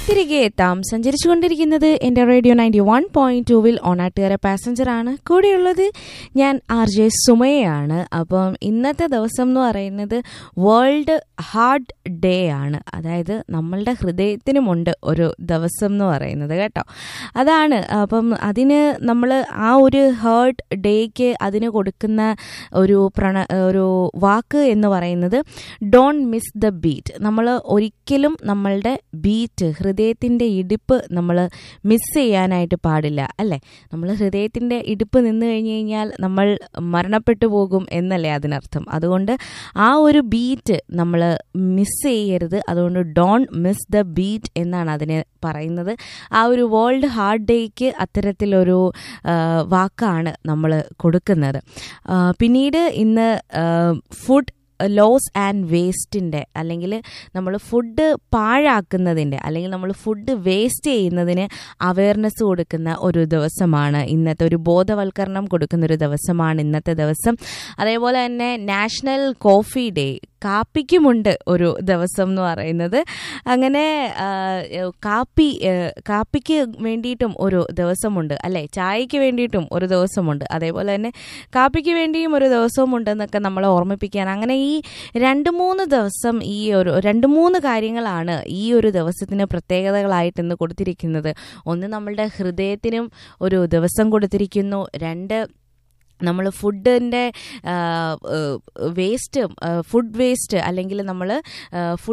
തിരികെ എത്താം സഞ്ചരിച്ചുകൊണ്ടിരിക്കുന്നത് എൻ്റെ റേഡിയോ നയൻറ്റി വൺ പോയിന്റ് ടൂവിൽ ഓണാട്ടുകാര പാസഞ്ചറാണ് കൂടെയുള്ളത് ഞാൻ ആർ ജെ സുമയാണ് അപ്പം ഇന്നത്തെ ദിവസം എന്ന് പറയുന്നത് വേൾഡ് ഹാർട്ട് ഡേ ആണ് അതായത് നമ്മളുടെ ഹൃദയത്തിനുമുണ്ട് ഒരു ദിവസം എന്ന് പറയുന്നത് കേട്ടോ അതാണ് അപ്പം അതിന് നമ്മൾ ആ ഒരു ഹേർട്ട് ഡേക്ക് അതിന് കൊടുക്കുന്ന ഒരു പ്രണ ഒരു വാക്ക് എന്ന് പറയുന്നത് ഡോണ്ട് മിസ് ദ ബീറ്റ് നമ്മൾ ഒരിക്കലും നമ്മളുടെ ബീറ്റ് ഹൃദയത്തിൻ്റെ ഇടിപ്പ് നമ്മൾ മിസ് ചെയ്യാനായിട്ട് പാടില്ല അല്ലേ നമ്മൾ ഹൃദയത്തിൻ്റെ ഇടിപ്പ് നിന്ന് കഴിഞ്ഞ് കഴിഞ്ഞാൽ നമ്മൾ മരണപ്പെട്ടു പോകും എന്നല്ലേ അതിനർത്ഥം അതുകൊണ്ട് ആ ഒരു ബീറ്റ് നമ്മൾ മിസ് ചെയ്യരുത് അതുകൊണ്ട് ഡോണ്ട് മിസ് ദ ബീറ്റ് എന്നാണ് അതിനെ പറയുന്നത് ആ ഒരു വേൾഡ് ഹാർട്ട് ഡേക്ക് അത്തരത്തിലൊരു ആ, വാക്കാണ് നമ്മൾ കൊടുക്കുന്നത് ആ, പിന്നീട് ഇന്ന് ഫുഡ് ലോസ് ആൻഡ് വേസ്റ്റിൻ്റെ അല്ലെങ്കിൽ നമ്മൾ ഫുഡ് പാഴാക്കുന്നതിൻ്റെ അല്ലെങ്കിൽ നമ്മൾ ഫുഡ് വേസ്റ്റ് ചെയ്യുന്നതിന് അവയർനെസ് കൊടുക്കുന്ന ഒരു ദിവസമാണ് ഇന്നത്തെ ഒരു ബോധവൽക്കരണം കൊടുക്കുന്ന ഒരു ദിവസമാണ് ഇന്നത്തെ ദിവസം അതേപോലെ തന്നെ നാഷണൽ കോഫി ഡേ കാപ്പിക്കുമുണ്ട് ഒരു ദിവസം എന്ന് പറയുന്നത് അങ്ങനെ ആ, കാപ്പി ആ, കാപ്പിക്ക് വേണ്ടിയിട്ടും ഒരു ദിവസമുണ്ട് അല്ലേ ചായക്ക് വേണ്ടിയിട്ടും ഒരു ദിവസമുണ്ട് അതേപോലെ തന്നെ കാപ്പിക്ക് വേണ്ടിയും ഒരു ദിവസമുണ്ടെന്നൊക്കെ നമ്മളെ ഓർമ്മിപ്പിക്കാൻ അങ്ങനെ ഈ രണ്ട് മൂന്ന് ദിവസം ഈ ഒരു രണ്ട് മൂന്ന് കാര്യങ്ങളാണ് ഈ ഒരു ദിവസത്തിന് പ്രത്യേകതകളായിട്ട് ഇന്ന് കൊടുത്തിരിക്കുന്നത് ഒന്ന് നമ്മളുടെ ഹൃദയത്തിനും ഒരു ദിവസം കൊടുത്തിരിക്കുന്നു രണ്ട് നമ്മൾ ഫുഡിൻ്റെ വേസ്റ്റ് ഫുഡ് വേസ്റ്റ് അല്ലെങ്കിൽ നമ്മൾ ഫുഡ്